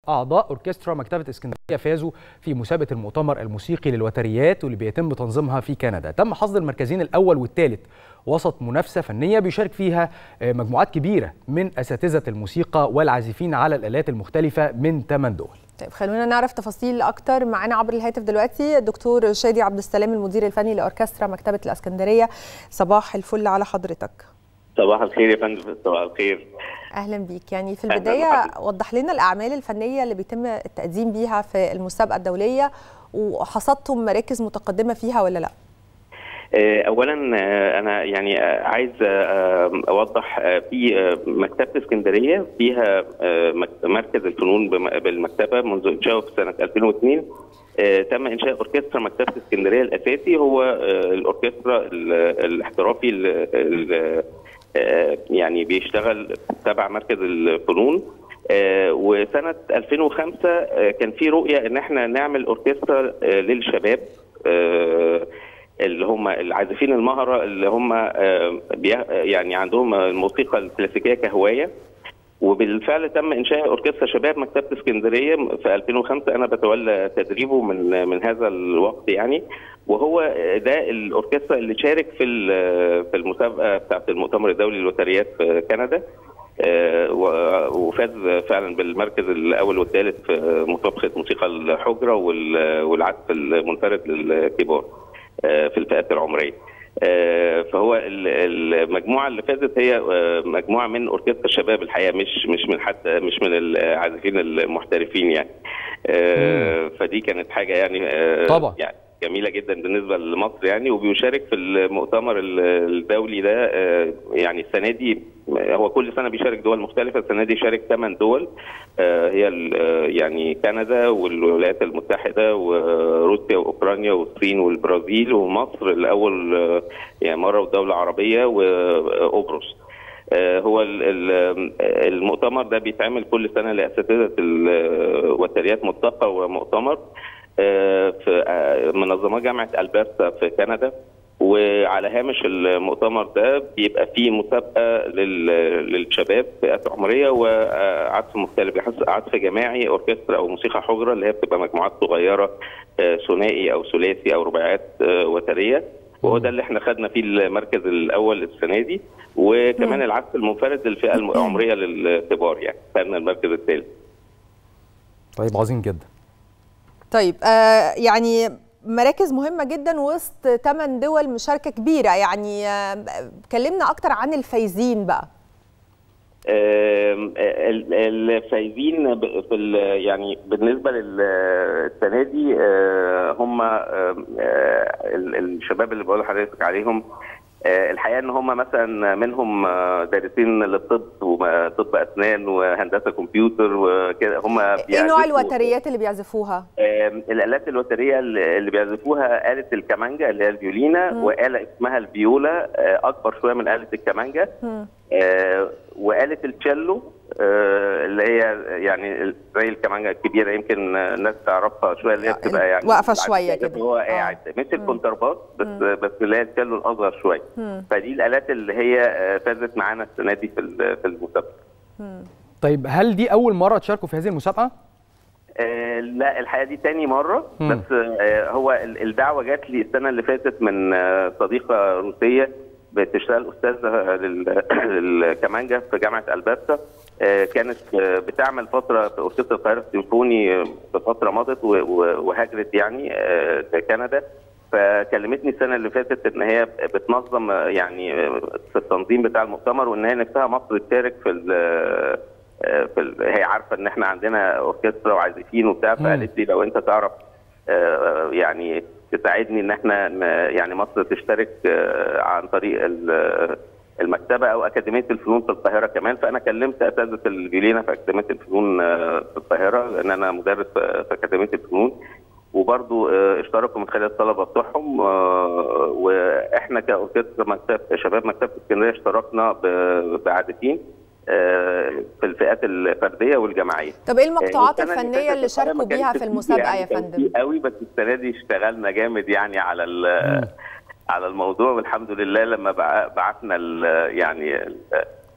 أعضاء أوركسترا مكتبة اسكندرية فازوا في مسابقة المؤتمر الموسيقي للوتريات واللي بيتم تنظيمها في كندا تم حصد المركزين الأول والثالث وسط منافسة فنية بيشارك فيها مجموعات كبيرة من أساتذة الموسيقى والعازفين على الآلات المختلفة من 8 دول طيب خلونا نعرف تفاصيل اكتر معانا عبر الهاتف دلوقتي الدكتور شادي عبد السلام المدير الفني لاوركسترا مكتبه الاسكندريه صباح الفل على حضرتك صباح الخير يا فندم صباح الخير اهلا بيك يعني في البدايه وضح لنا الاعمال الفنيه اللي بيتم التقديم بيها في المسابقه الدوليه وحصدتم مراكز متقدمه فيها ولا لا اولا انا يعني عايز اوضح في مكتبه اسكندريه فيها مركز الفنون بالمكتبه منذ انشائه في سنه 2002 تم انشاء اوركسترا مكتبه اسكندريه الاساسي هو الاوركسترا الاحترافي يعني بيشتغل تبع مركز الفنون وسنه 2005 كان في رؤيه ان احنا نعمل اوركسترا للشباب اللي هم العازفين المهره اللي هم يعني عندهم الموسيقى الكلاسيكيه كهوايه وبالفعل تم انشاء اوركسترا شباب مكتبه اسكندريه في 2005 انا بتولى تدريبه من من هذا الوقت يعني وهو ده الاوركسترا اللي شارك في في المسابقه بتاعت المؤتمر الدولي للوتريات في كندا وفاز فعلا بالمركز الاول والثالث في مسابقه موسيقى الحجره والعزف المنفرد للكبار في الفئات العمريه. فهو المجموعه اللي فازت هي مجموعه من اوركسترا الشباب الحقيقه مش مش من حتى مش من العازفين المحترفين يعني فدي كانت حاجه يعني طبعا يعني جميله جدا بالنسبه لمصر يعني وبيشارك في المؤتمر الدولي ده يعني السنه دي هو كل سنه بيشارك دول مختلفه السنه دي شارك ثمان دول هي يعني كندا والولايات المتحده وروسيا واوكرانيا والصين والبرازيل ومصر الاول يعني مره ودوله عربيه وقبرص هو المؤتمر ده بيتعمل كل سنه لاساتذه الوتريات ملتقى ومؤتمر في منظمه جامعه البرتا في كندا وعلى هامش المؤتمر ده بيبقى فيه مسابقه للشباب فئات عمريه وعزف مختلف عزف جماعي اوركسترا او موسيقى حجره اللي هي بتبقى مجموعات صغيره ثنائي او ثلاثي او رباعيات وتريه وهو ده اللي احنا خدنا فيه المركز الاول السنه دي وكمان العزف المنفرد للفئه العمريه للكبار يعني خدنا المركز الثالث. طيب عظيم جدا. طيب آه يعني مراكز مهمه جدا وسط ثمان دول مشاركه كبيره يعني آه كلمنا اكتر عن الفايزين بقى آه الفايزين في يعني بالنسبه للسنه دي هم الشباب اللي بقول لحضرتك عليهم الحقيقه ان هم مثلا منهم دارسين للطب وطب اسنان وهندسه كمبيوتر وكده هم ايه نوع الوتريات اللي بيعزفوها؟ الالات الوتريه اللي بيعزفوها اله الكمانجا اللي هي الفيولينا واله اسمها الفيولا اكبر شويه من اله الكمانجا واله التشيلو اللي هي يعني زي الكمانجا الكبيره يمكن الناس تعرفها شويه اللي هي بتبقى يعني واقفه شويه كده هو قاعد مش الكونترباس بس بس اللي هي التشيلو الاصغر شويه فدي الالات اللي هي فازت معانا السنه دي في في المسابقه طيب هل دي اول مره تشاركوا في هذه المسابقه؟ آه لا الحقيقه دي تاني مره مم. بس آه هو الدعوه جات لي السنه اللي فاتت من آه صديقه روسيه بتشتغل استاذه للكمانجا في جامعه البرتا كانت بتعمل فتره في اوركسترا القاهره السيمفوني في فتره مضت وهاجرت يعني لكندا فكلمتني السنه اللي فاتت ان هي بتنظم يعني في التنظيم بتاع المؤتمر وان هي نفسها مصر تشارك في ال في ال هي عارفه ان احنا عندنا اوركسترا وعازفين وبتاع فقالت لي لو انت تعرف يعني تساعدني ان احنا يعني مصر تشترك عن طريق المكتبه او اكاديميه الفنون في القاهره كمان فانا كلمت اساتذه الفيولينا في اكاديميه الفنون في القاهره لان انا مدرس في اكاديميه الفنون وبرضو اشتركوا من خلال الطلبه بتوعهم واحنا كاوركسترا مكتب شباب مكتبه اسكندريه اشتركنا بعازفين في الفئات الفرديه والجماعيه. طب ايه المقطوعات الفنيه اللي شاركوا بيها في المسابقه يا فندم؟ قوي بس السنه دي اشتغلنا جامد يعني على على الموضوع والحمد لله لما بعتنا يعني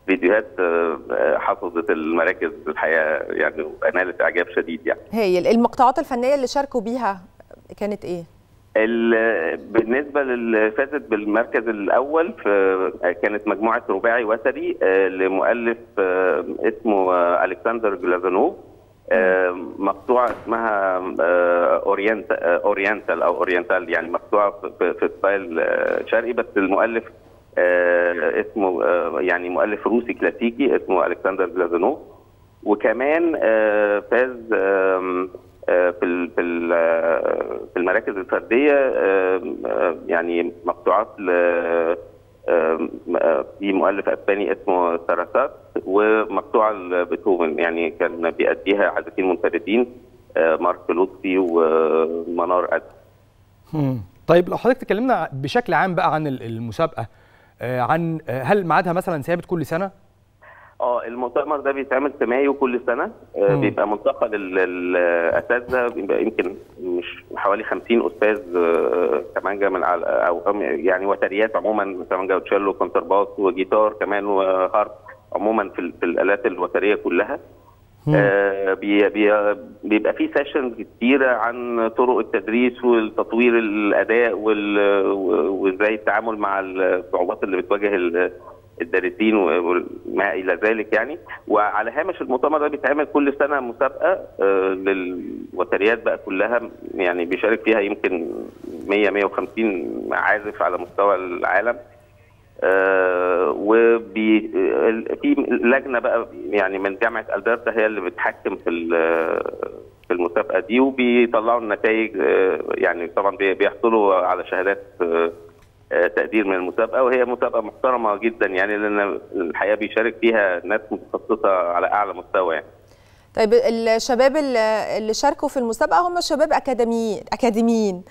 فيديوهات حصدت المراكز الحقيقه يعني ونالت اعجاب شديد يعني هي المقطوعات الفنيه اللي شاركوا بيها كانت ايه؟ بالنسبه للي فازت بالمركز الاول كانت مجموعه رباعي وتري لمؤلف اسمه الكسندر جلافانوف مقطوعه اسمها اورينت اورينتال او اورينتال يعني مقطوعه في ستايل شرقي بس المؤلف اسمه يعني مؤلف روسي كلاسيكي اسمه الكسندر جلافانوف وكمان فاز في في في المراكز الفرديه يعني مقطوعات في مؤلف اسباني اسمه ساراسات ومقطوعه لبيتهوفن يعني كان بيأديها عازفين منفردين مارك لطفي ومنار ادم. طيب لو حضرتك تكلمنا بشكل عام بقى عن المسابقه عن هل ميعادها مثلا ثابت كل سنه؟ اه المؤتمر ده بيتعمل في مايو كل سنه آه بيبقى ملتقى للاساتذه بيبقى يمكن مش حوالي 50 استاذ آه كمانجا من او يعني وتريات عموما كمانجا وتشيلو كونترباس وجيتار كمان وهارب عموما في, في الالات الوتريه كلها آه بي بي بيبقى في سيشنز كتيره عن طرق التدريس والتطوير الاداء وازاي التعامل مع الصعوبات اللي بتواجه الدارسين وما الى ذلك يعني وعلى هامش المؤتمر ده بيتعمل كل سنه مسابقه آه للوتريات بقى كلها يعني بيشارك فيها يمكن 100 150 عازف على مستوى العالم آه وبي في لجنه بقى يعني من جامعه البرتا هي اللي بتحكم في في المسابقه دي وبيطلعوا النتائج آه يعني طبعا بيحصلوا على شهادات تقدير من المسابقه وهي مسابقه محترمه جدا يعني لان الحقيقه بيشارك فيها ناس متخصصه على اعلى مستوى يعني. طيب الشباب اللي شاركوا في المسابقه هم شباب اكاديميين اكاديميين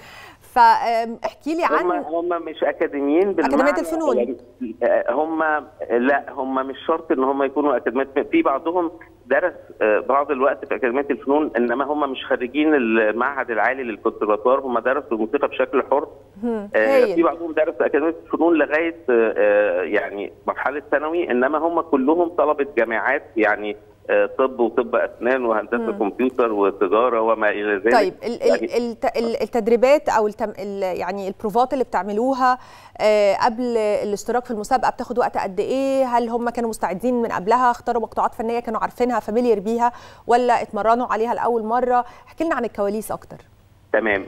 فاحكي لي عن هم هم مش اكاديميين اكاديميه الفنون هم لا هم مش شرط ان هم يكونوا اكاديميه في بعضهم درس بعض الوقت في اكاديميه الفنون انما هم مش خريجين المعهد العالي للكونسرفاتوار هم درسوا الموسيقى بشكل حر في بعضهم درس في اكاديميه الفنون لغايه يعني مرحله ثانوي انما هم كلهم طلبه جامعات يعني طب وطب اسنان وهندسه مم. كمبيوتر وتجاره وما الى ذلك طيب يعني التدريبات او التم يعني البروفات اللي بتعملوها قبل الاشتراك في المسابقه بتاخد وقت قد ايه هل هم كانوا مستعدين من قبلها اختاروا مقطوعات فنيه كانوا عارفينها فاميليير بيها ولا اتمرنوا عليها لاول مره احكي لنا عن الكواليس اكتر تمام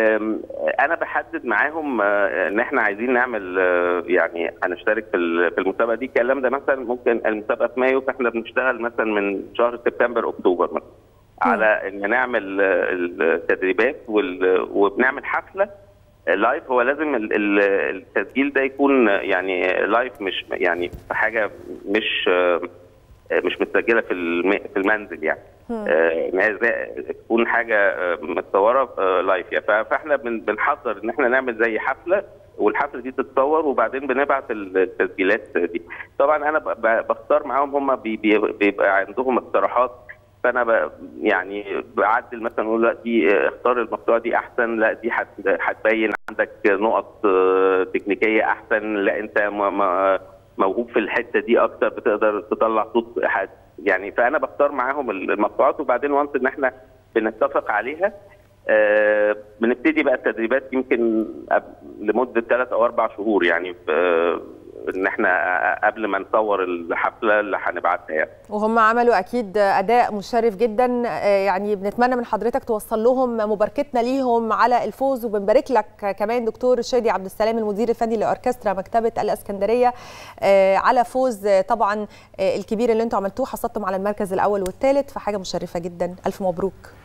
انا بحدد معاهم ان احنا عايزين نعمل يعني هنشترك في في المسابقه دي الكلام ده مثلا ممكن المسابقه في مايو فاحنا بنشتغل مثلا من شهر سبتمبر اكتوبر مثلا على ان نعمل التدريبات وبنعمل حفله لايف هو لازم التسجيل ده يكون يعني لايف مش يعني حاجه مش مش متسجله في في المنزل يعني ان هي تكون حاجه متصوره لايف يعني فاحنا بنحضر ان احنا نعمل زي حفله والحفله دي تتصور وبعدين بنبعت التسجيلات دي طبعا انا بختار معاهم هم بيبقى عندهم اقتراحات فانا يعني بعدل مثلا اقول لا دي اختار المقطوعه دي احسن لا دي هتبين عندك نقط تكنيكيه احسن لا انت موهوب في الحته دي اكتر بتقدر تطلع صوت يعني فانا بختار معاهم المقطوعات وبعدين وانس ان احنا بنتفق عليها آه بنبتدي بقى التدريبات يمكن لمده ثلاث او اربع شهور يعني ان احنا قبل ما نصور الحفله اللي هنبعتها يعني. وهم عملوا اكيد اداء مشرف جدا يعني بنتمنى من حضرتك توصل لهم مباركتنا ليهم على الفوز وبنبارك لك كمان دكتور شادي عبد السلام المدير الفني لاوركسترا مكتبه الاسكندريه على فوز طبعا الكبير اللي انتم عملتوه حصلتم على المركز الاول والثالث فحاجه مشرفه جدا الف مبروك